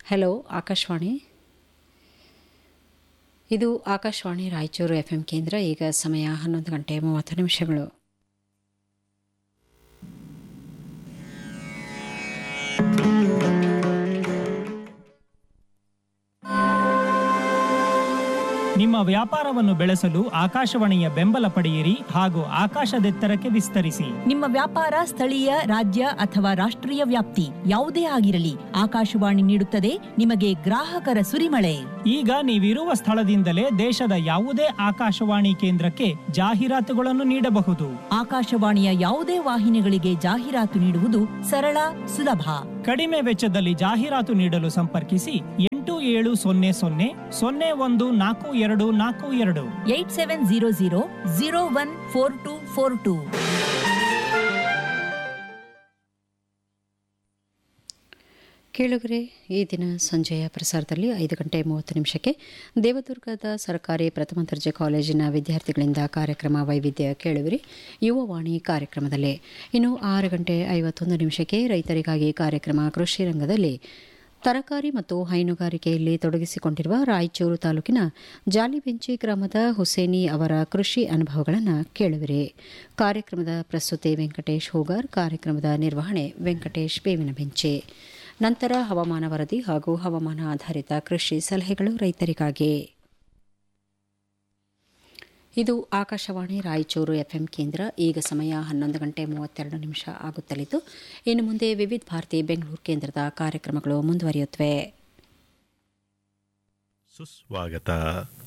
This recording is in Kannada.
ಹಲೋ ಆಕಾಶವಾಣಿ ಇದು ಆಕಾಶವಾಣಿ ರಾಯಚೂರು ಎಫ್ ಎಂ ಕೇಂದ್ರ ಈಗ ಸಮಯ ಹನ್ನೊಂದು ಗಂಟೆ ಮೂವತ್ತು ನಿಮಿಷಗಳು ನಿಮ್ಮ ವ್ಯಾಪಾರವನ್ನು ಬೆಳೆಸಲು ಆಕಾಶವಾಣಿಯ ಬೆಂಬಲ ಪಡೆಯಿರಿ ಹಾಗೂ ಆಕಾಶದೆತ್ತರಕ್ಕೆ ವಿಸ್ತರಿಸಿ ನಿಮ್ಮ ವ್ಯಾಪಾರ ಸ್ಥಳೀಯ ರಾಜ್ಯ ಅಥವಾ ರಾಷ್ಟ್ರೀಯ ವ್ಯಾಪ್ತಿ ಯಾವುದೇ ಆಗಿರಲಿ ಆಕಾಶವಾಣಿ ನೀಡುತ್ತದೆ ನಿಮಗೆ ಗ್ರಾಹಕರ ಸುರಿಮಳೆ ಈಗ ನೀವಿರುವ ಸ್ಥಳದಿಂದಲೇ ದೇಶದ ಯಾವುದೇ ಆಕಾಶವಾಣಿ ಕೇಂದ್ರಕ್ಕೆ ಜಾಹೀರಾತುಗಳನ್ನು ನೀಡಬಹುದು ಆಕಾಶವಾಣಿಯ ಯಾವುದೇ ವಾಹಿನಿಗಳಿಗೆ ಜಾಹೀರಾತು ನೀಡುವುದು ಸರಳ ಸುಲಭ ಕಡಿಮೆ ವೆಚ್ಚದಲ್ಲಿ ಜಾಹೀರಾತು ನೀಡಲು ಸಂಪರ್ಕಿಸಿ ಎಂಟು ಏಳು ಸೊನ್ನೆ ಸೊನ್ನೆ ಸೊನ್ನೆ ಒಂದು ನಾಲ್ಕು ಎರಡು ನಾಲ್ಕು ಎರಡು eight seven zero zero zero one four two four two ಕೇಳುಗರೆ ಈ ದಿನ ಸಂಜೆಯ ಪ್ರಸಾರದಲ್ಲಿ ಐದು ಗಂಟೆ ಮೂವತ್ತು ನಿಮಿಷಕ್ಕೆ ದೇವದುರ್ಗದ ಸರ್ಕಾರಿ ಪ್ರಥಮ ದರ್ಜೆ ಕಾಲೇಜಿನ ವಿದ್ಯಾರ್ಥಿಗಳಿಂದ ಕಾರ್ಯಕ್ರಮ ವೈವಿಧ್ಯ ಕೇಳುವಿರಿ ಯುವವಾಣಿ ಕಾರ್ಯಕ್ರಮದಲ್ಲಿ ಇನ್ನು ಆರು ಗಂಟೆ ಐವತ್ತೊಂದು ನಿಮಿಷಕ್ಕೆ ರೈತರಿಗಾಗಿ ಕಾರ್ಯಕ್ರಮ ಕೃಷಿ ರಂಗದಲ್ಲಿ ತರಕಾರಿ ಮತ್ತು ಹೈನುಗಾರಿಕೆಯಲ್ಲಿ ತೊಡಗಿಸಿಕೊಂಡಿರುವ ರಾಯಚೂರು ತಾಲೂಕಿನ ಜಾಲಿಬೆಂಚಿ ಗ್ರಾಮದ ಹುಸೇನಿ ಅವರ ಕೃಷಿ ಅನುಭವಗಳನ್ನು ಕೇಳುವಿರಿ ಕಾರ್ಯಕ್ರಮದ ಪ್ರಸ್ತುತಿ ವೆಂಕಟೇಶ್ ಹೋಗಾರ್ ಕಾರ್ಯಕ್ರಮದ ನಿರ್ವಹಣೆ ವೆಂಕಟೇಶ್ ಬೇವಿನ ಬೆಂಚೆ ನಂತರ ಹವಾಮಾನ ವರದಿ ಹಾಗೂ ಹವಾಮಾನ ಆಧಾರಿತ ಕೃಷಿ ಸಲಹೆಗಳು ರೈತರಿಗಾಗಿ ಇದು ಆಕಾಶವಾಣಿ ರಾಯಚೂರು ಎಫ್ಎಂ ಕೇಂದ್ರ ಈಗ ಸಮಯ ಹನ್ನೊಂದು ಗಂಟೆ ಮೂವತ್ತೆರಡು ನಿಮಿಷ ಆಗುತ್ತಲಿದ್ದು ಇನ್ನು ಮುಂದೆ ವಿವಿಧ ಭಾರತಿ ಬೆಂಗಳೂರು ಕೇಂದ್ರದ ಕಾರ್ಯಕ್ರಮಗಳು ಮುಂದುವರಿಯುತ್ತವೆ ಸುಸ್ವಾಗತ